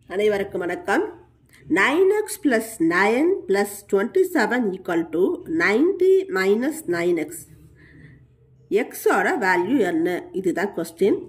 அனைவருக்கும் வணக்கம் nine x plus nine plus twenty seven equal to ninety minus nine x எக்ஸோட value என்ன இதுதான் கொஸ்டின்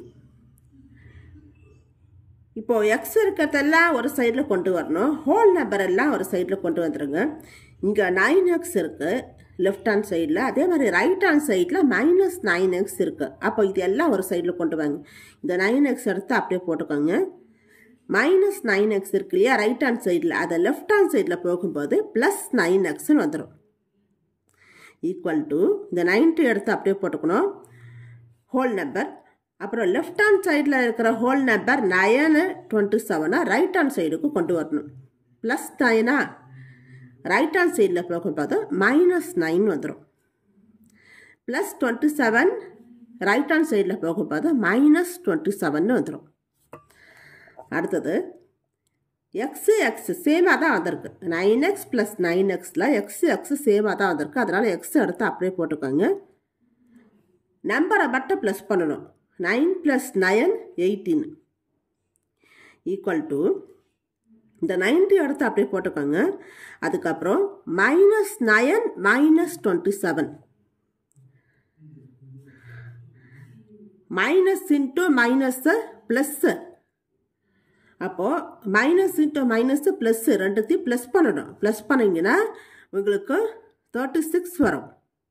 இப்போ எக்ஸ் இருக்கிறதெல்லாம் ஒரு சைடில் கொண்டு வரணும் ஹோல் நம்பர் எல்லாம் ஒரு சைடில் கொண்டு வந்துடுங்க இங்கே நைன் எக்ஸ் இருக்குது லெஃப்ட் ஹேண்ட் சைடில் அதே மாதிரி ரைட் ஹேண்ட் சைடில் மைனஸ் நைன் எக்ஸ் இருக்குது அப்போ இது எல்லாம் ஒரு சைடில் கொண்டு வாங்க இந்த நைன் எக்ஸ் எடுத்து அப்படியே போட்டுக்கோங்க மைனஸ் நைன் எக்ஸ் இருக்கு இல்லையா ரைட் ஹேண்ட் சைடில் அதை லெஃப்ட் ஹேண்ட் சைடில் போகும்போது ப்ளஸ் நைன் எக்ஸ்னு வந்துடும் ஈக்குவல் டு இந்த நைன்ட்டு எடுத்து அப்படியே போட்டுக்கணும் ஹோல் நம்பர் அப்புறம் லெஃப்ட் ஹேண்ட் சைடில் இருக்கிற ஹோல் நம்பர் நயனு டுவெண்ட்டி செவனை ரைட் ஹேண்ட் சைடுக்கு கொண்டு வரணும் ப்ளஸ் நைனா ரைட் ஹேண்ட் சைடில் போகும்போது மைனஸ் நைன் வந்துடும் plus twenty seven right hand சைடில் போகும்போது மைனஸ் டுவெண்ட்டி செவன் வந்துடும் அடுத்தது எக்ஸு எக்ஸ் சேமாக தான் வந்திருக்கு நைன் எக்ஸ் ப்ளஸ் நைன் எக்ஸில் எக்ஸ் எக்ஸ் சேமாக தான் வந்திருக்கு அதனால் எக்ஸ் எடுத்து அப்படியே போட்டுக்கோங்க நம்பரை மட்டும் ப்ளஸ் பண்ணணும் nine plus nine eighteen equal to இந்த நைன்ட்டி எடுத்து அப்படியே போட்டுக்கோங்க அதுக்கப்புறம் minus nine minus twenty seven minus into minus plus அப்போது மைனஸ் இன்ட்டு மைனஸு ப்ளஸ்ஸு ரெண்டுத்தையும் ப்ளஸ் பண்ணணும் ப்ளஸ் பண்ணிங்கன்னா உங்களுக்கு தேர்ட்டி சிக்ஸ் வரும்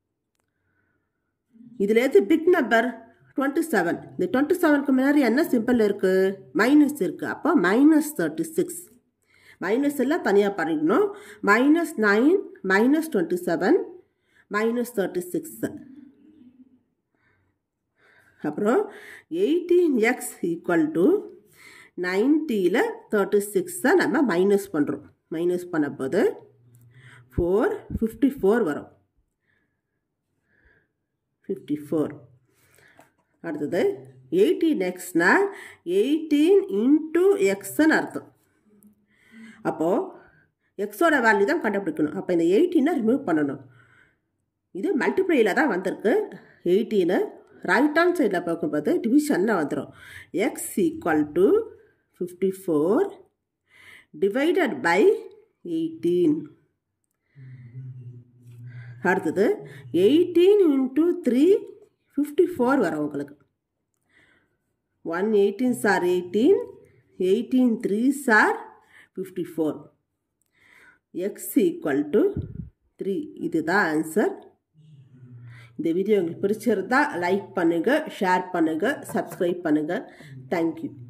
இதுலேருந்து பிக் நம்பர் டுவெண்ட்டி செவன் இந்த டுவெண்ட்டி செவனுக்கு முன்னாடி என்ன சிம்பிள் இருக்குது மைனஸ் இருக்குது அப்போ மைனஸ் தேர்ட்டி சிக்ஸ் மைனஸ் எல்லாம் தனியாக பண்ணிக்கணும் minus nine minus twenty seven minus thirty six அப்புறம் எயிட்டீன் எக்ஸ் ஈக்குவல் டு நைன்ட்டியில் தேர்ட்டி சிக்ஸை நம்ம மைனஸ் பண்ணுறோம் மைனஸ் பண்ணும்போது ஃபோர் ஃபிஃப்டி ஃபோர் வரும் ஃபிஃப்டி ஃபோர் அடுத்தது எயிட்டீன் எக்ஸ்னா எயிட்டீன் இன்ட்டு எக்ஸ்ன்னு அர்த்தம் அப்போது எக்ஸோட வேல்யூ தான் கண்டுபிடிக்கணும் அப்போ இந்த எயிட்டீனை ரிமூவ் பண்ணணும் இது மல்டிப்ளையில் தான் வந்திருக்கு எயிட்டீனு ரைட் ஹேண்ட் சைடில் பார்க்கும்போது டிவிஷனில் வந்துடும் x equal to fifty four divided by eighteen அடுத்தது eighteen into three fifty four வரும் உங்களுக்கு ஒன் எயிட்டீன் சார் எயிட்டீன் எயிட்டீன் த்ரீ சார் fifty four x equal to three இதுதான் ஆன்சர் இந்த வீடியோ உங்களுக்கு பிடிச்சிருந்தா லைக் பண்ணுங்கள் ஷேர் பண்ணுங்கள் சப்ஸ்கிரைப் பண்ணுங்கள் தேங்க்யூ